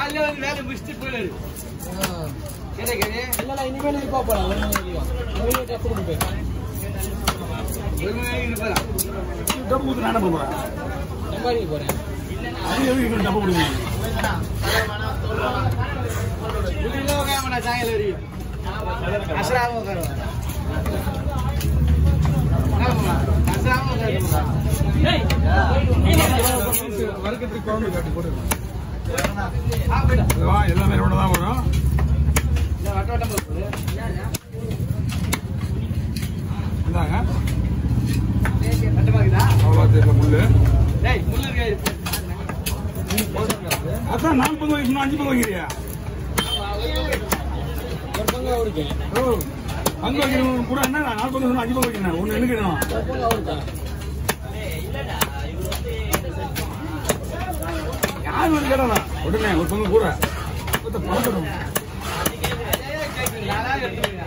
காலையில வந்து வேலையை முடிச்சுட்டு போயிடுவாரு கேட்டே கேட்டே இல்லைண்ணா இனிமேல் இருப்பா போலாம் ஒரு மணி வரைக்கும் ஒரு மணி டெஸ்ட் கொண்டு போய் ஒரு மணி வரைக்கும் இருப்பாரா டப்பு கொடுத்து நான் என்ன பண்ணுறேன் சம்பாதிக்க போறேன் அது எதுக்கு இவங்க டப்பு கொடுங்க முடியல உட்காம நான் சாயங்காலம் வரைக்கும் அசராம உட்காருவேன் அசராம உட்காருவேன் வறுக்கிறதுக்கு குழம்பு காட்டி போட்டுருங்க ஆ போயிடா வா எல்லாமே ரோட தான் வரும் இந்த வட்ட வட்டம் போகுது இந்தாங்க வட்டமாக்குதா அவ்வளோ தெரியல முள்ளு டேய் முள்ளு இருக்காது அதான் நாலு பங்கு வைக்கணும் அஞ்சு பங்கு வைக்கிறியா ஒரு பங்கு அவருக்கு ஓ பங்கு வைக்கணும் கூட என்ன நாலு பங்கு வைக்கணும் அஞ்சு பங்கு வைக்கணும் ஒன்று நினைக்கணும் ஒரு பங்கு அவருக்கு யார் வந்து கேட்டானா உடனே ஒரு பங்கு கூட மொத்த பணம் நானா எடுத்துக்கிறேன்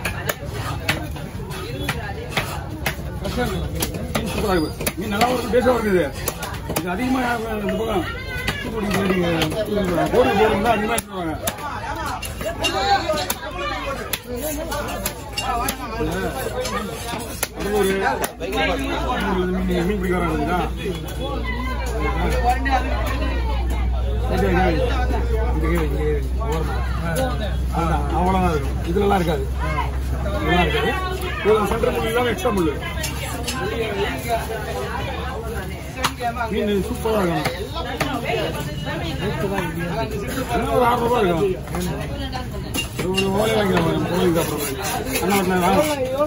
மீன் சூப்பராக இருக்கு மீன் நல்லா இருக்கு டேஸ்டாக இருக்குது இது அதிகமாக இந்த பக்கம் தூத்துக்குடி சைடு போடு போடுங்க அதிகமாக எடுத்துருவாங்க அது ஒரு மீன் மீன் பிடிக்க வராங்க உடனே அது அவ்வளோதான் இருக்கும் இதுலலாம் இருக்காது இதெல்லாம் இருக்காது இதில் சென்டர் முள்ளு இல்லாமல் எக்ஸ்ட்ரா முள்ளு மீன் சூப்பராக இருக்கும் எல்லாம் ஒரு ஆறு ரூபாய் இருக்கும் ஒரு ஓலை வாங்கிக்கலாம் கோயிலுக்கு அப்புறம் அண்ணா வீட்டில் வாங்க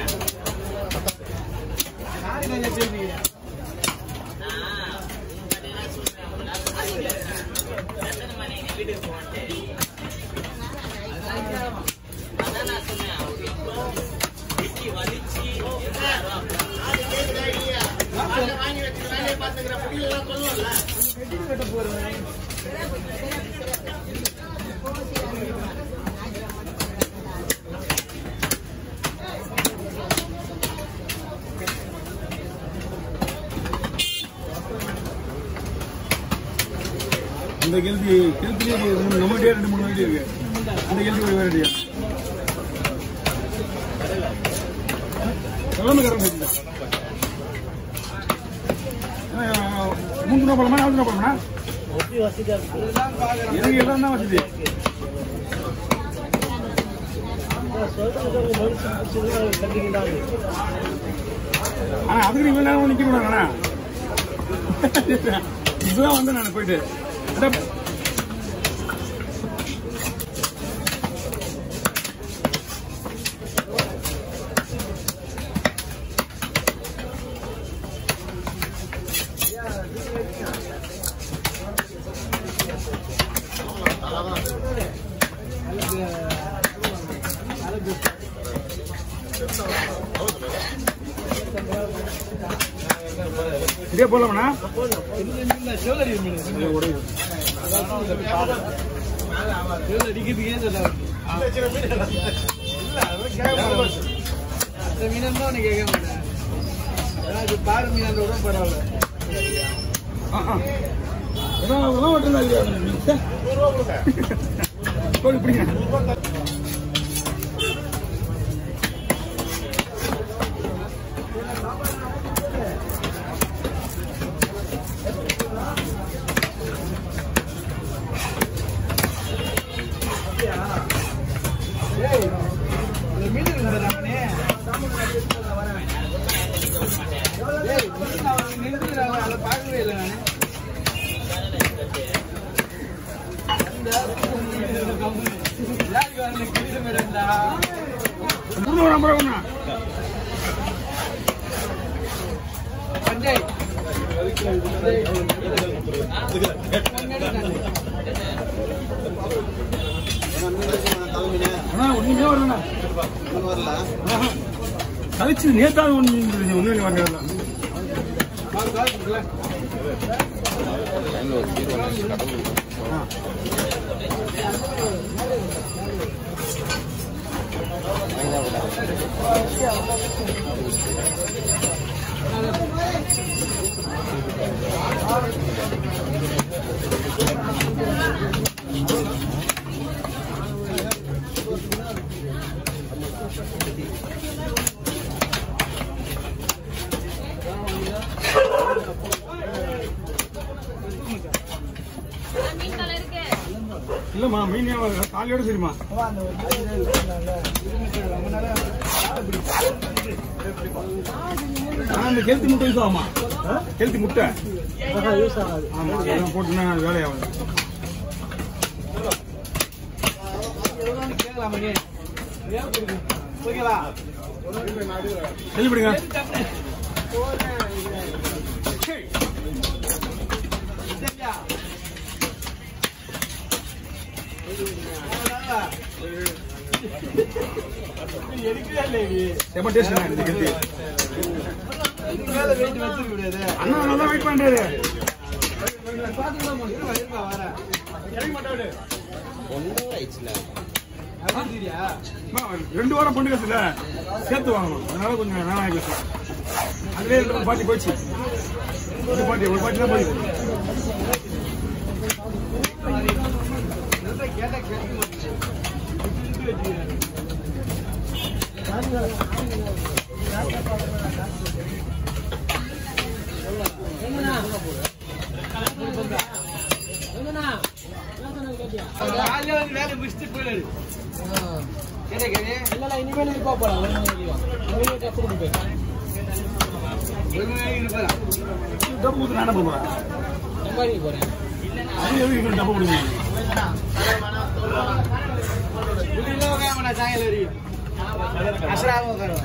இந்த கேள்வி கேள்வியே நம்மகிட்டே ரெண்டு மூணு வெரைட்டி இருக்கு அந்த கேள்வி ஒரு வெரைட்டியா எல்லாமே கரெக்ட் இருக்கு மூணு ரூபா பழமா நாலு ரூபா பழமா இதுதான் பாக்குறேன் எனக்கு எல்லாம் தான் வசதி ஆனா அதுக்கு நீங்க நேரம் நிக்க கூடாதுண்ணா இப்பதான் வந்தேன் நான் போயிட்டு அட, இதே போலாமண்ணா ஜுவல்லரி மீன் ஜுவல்லரி அடிக்கிறதுக்கே தெரியல அந்த மீன் தான் உனக்கு கேட்க மாட்டேன் ஏன்னா இது பாரு மீன் அந்த விட பரவாயில்ல கோழி பிடிங்க ஏய் இந்த மீன் இருக்குது நானே ஏய் மீன் அவன் நிறுத்துறாங்க அதை பார்க்கவே இல்லை நானு யாருக்கு வரல கிட்ட மேடம்டா முன்னூறு ஐம்பது ரூபா பஞ்சாய் அண்ணா ஒண்ணுமே வரலண்ணா ஆஹா. கழிச்சு நேத்தாவது ஒன்று ஒன்று வரல ஆ இல்லம்மா மீன் காலையோட சரிம்மா ஆனா இந்த கெளுத்தி முட்டை யூஸ் ஆகுமா கெளுத்தி முட்டை யூஸ் ஆகாது ஆமா அதெல்லாம் போட்டுனா வேலையாகும் கேட்கலாமா நீ ஓகேவா செல்லிவிடுங்க சரியா எடுக்கவே இல்லை இது. செம்ம டேஸ்ட் இந்த கெளுத்தி இதுக்கு மேல weight வச்சிருக்க முடியாது. அண்ணா நல்லா வெயிட் பண்றாரு இருமா, இருமா, வரேன். அது சரியா? அம்மா, ரெண்டு வாரம் பொண்ணு கத்துல சேர்த்து வாங்கணும் அதனால கொஞ்சம் நேரம் ஆகிடுச்சு அதுலேயே ரெண்டு மூணு பாட்டி போச்சு ஒரு பாட்டி ஒரு பாட்டி தான் போயிடுச்சு நல்லா கேட்டா கேட்க மாட்டேங்குது. விட்டு விட்டு வச்சுக்கிறாரு. அவர் காலையில வந்து வேலையை முடிச்சுட்டு போயிடுறாரு. கேட்டா கேளு. இல்ல இனிமேல் இருப்பா போறா ஒரு மணி வரைக்கும் ஒரு மணி டெஸ்ட் கொண்டு போய் ஒரு மணி நேரம் இருப்பாரா? டப்பு ஊத்து நான் என்ன பண்ணுவேன் சம்பாதிக்க போறேன் அது எதுக்கு இவங்க டப்பு கொடுங்க வெளியில உட்கார மாட்டா சாயங்காலம் வரைக்கும். அசராம உட்காருவான்.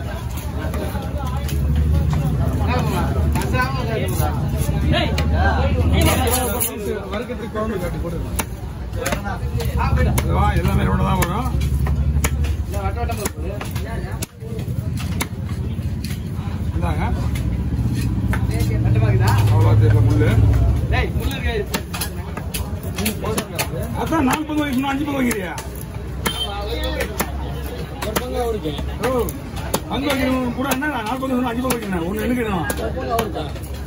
ஆமாம்மா, அசராம உட்காருவான். வறுக்கிறதுக்கு குழம்பு காட்டி போட்டுருக்கோம் ஆ, போயிடு. வா எல்லாமே ரோட தான் வரும் இல்ல, வட்ட வட்டமா போகுது. இந்தாங்க வட்டமா இருக்குதா? அவ்வளோ தெரியல முள்ளு டேய், முள்ளு இருக்காது. அதான் நாலு பங்கு வைக்கணும் அஞ்சு பங்கு வைக்கிறியா ஒரு பங்கு அவருக்கு ஓ பங்கு வைக்கணும் கூட என்ன நாலு பங்கு வைக்கணும், அஞ்சு பங்கு வைக்கணும் ஒன்று எடுக்கணும் ஒரு பங்கு அவருக்கா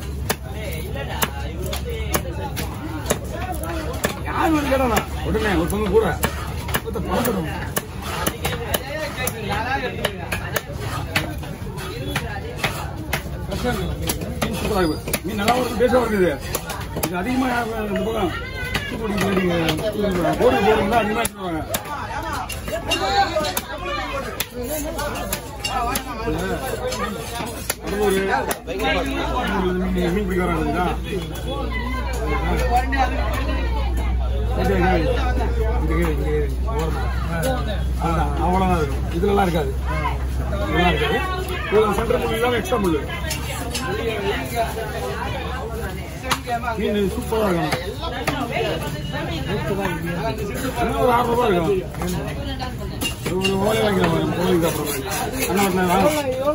யார் வந்து கேட்டானா உடனே ஒரு பங்கு கூட மொத்த பணம் நானா எடுத்துக்கிறேன். மீன் சூப்பராக இருக்கு மீன் நல்லா ஒரு டேஸ்டாக இருக்குது இது அதிகமாக இந்த பக்கம் தூத்துக்குடி சைடு போர்டு போடுறீங்களா அதிகமாக எடுத்துருவாங்க அது ஒரு மீன் மீன் பிடிக்க வராங்களா உடனே அது அவ்வளோதான் இருக்கும் இதுலலாம் இருக்காது இதெல்லாம் இருக்காது இது சென்டர் முள்ளு இல்லாமல் எக்ஸ்ட்ரா முள்ளு மீன் சூப்பராக இருக்கும் இன்னும் ஒரு ஆறு ரூபாய் இருக்கும் ஒரு ஓலை வாங்கிக்கலாம் கோழிக்கு அப்புறம் அண்ணா வாங்க